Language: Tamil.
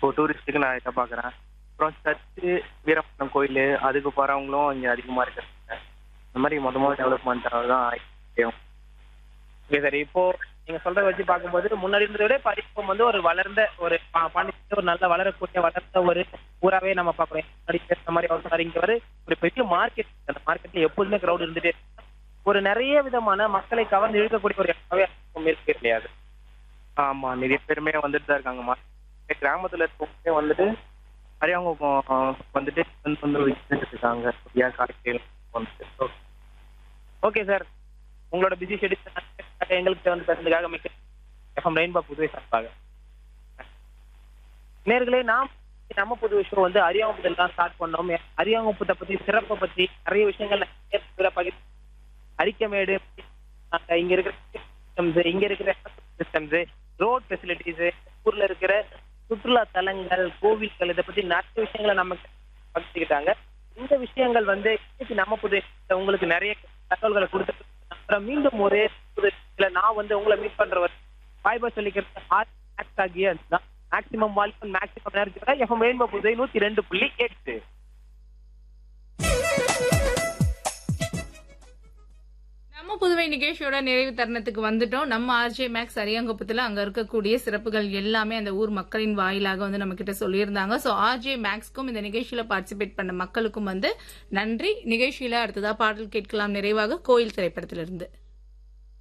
இப்போ டூரிஸ்ட்டுக்கு நான் இதை பார்க்குறேன் அப்புறம் சர்ச்சு வீரப்பட்டினம் கோயில் அதுக்கு போகிறவங்களும் இங்கே அதிகமாக இருக்காங்க இந்த மாதிரி மொத்தமாக டெவலப்மெண்ட் தான் ஆகிடும் ஓகே சார் இப்போ நீங்க சொல்றத வச்சு பார்க்கும்போது முன்னாடி இருந்ததை விட இப்ப அதிகம் வந்து ஒரு வளர்ந்த ஒரு பா- பாண்டிச்சேரி ஒரு நல்ல வளரக்கூடிய வளர்ந்த ஒரு ஊராவே நம்ம பார்க்கணும் முன்னாடி பேசுற மாதிரி அவர் சொன்னாரு இங்க வந்து ஒரு பெரிய மார்க்கெட் அந்த மார்க்கெட்ல எப்போதுமே கிரௌட் இருந்துட்டே இருக்கு. ஒரு நிறைய விதமான மக்களை கவர்ந்து இழுக்கக்கூடிய ஒரு இடமாவே அதிகம் இருக்கு இல்லையா அது ஆமாம் நிறைய பேருமே வந்துட்டு தான் இருக்காங்க மா- கிராமத்தில் இருக்கவங்க வந்துட்டு அரியாங்குப்பம் வந்துட்டு வந்து வந்து வித்துட்டு இருக்காங்க கொய்யா காய்கறிகள் வந்துட்டு ஓகே சார் உங்களோட பிஸி ஷெடியூல் எங்களுக்கு வந்து பேசுறதுக்காக மிக்க எஃப்எம் ரெயின்பா புதுவை சார்பாக நேர்களே நாம் நம்ம புது விஷயம் வந்து அரியாங்குப்பத்தில் தான் ஸ்டார்ட் பண்ணோம் அரியாங்குப்பத்தை பத்தி சிறப்பை பத்தி நிறைய விஷயங்கள் நிறைய பேரை பகிர்ந்து அரிக்கமேடு அங்க இங்க இருக்கிற systems, இங்க இருக்கிற சிஸ்டம்ஸ் ரோட் ஃபெசிலிட்டிஸ் ஊர்ல இருக்கிற சுற்றுலா தலங்கள் கோவில்கள் இதை பத்தி நிறைய விஷயங்களை நம்ம பகிர்ந்துக்கிட்டாங்க இந்த விஷயங்கள் வந்து இன்னைக்கு நம்ம புது உங்களுக்கு நிறைய தகவல்களை கொடுத்து அப்புறம் மீண்டும் ஒரே புது இதுல நான் வந்து உங்களை மீட் பண்றவர் பாய் பாய் சொல்லிக்கிறது ஆர் மேக்ஸ் ஆகிய மேக்ஸிமம் வால்யூம் மேக்ஸிமம் நேரத்துக்கு எஃப்எம் ரெயின்போ புதுவை நூத்தி ரெண்டு புள்ளி எட்டு நம்ம புதுவை நிகழ்ச்சியோட நிறைவு தருணத்துக்கு வந்துட்டோம் நம்ம ஆர்ஜே மேக்ஸ் அரியாங்குப்பத்துல அங்க இருக்கக்கூடிய சிறப்புகள் எல்லாமே அந்த ஊர் மக்களின் வாயிலாக வந்து நம்ம கிட்ட சொல்லியிருந்தாங்க சோ ஆர்ஜே மேக்ஸ்க்கும் இந்த நிகழ்ச்சியில பார்ட்டிசிபேட் பண்ண மக்களுக்கும் வந்து நன்றி நிகழ்ச்சியில அடுத்ததா பாடல் கேட்கலாம் நிறைவாக கோயில் திரைப்படத்திலிருந்து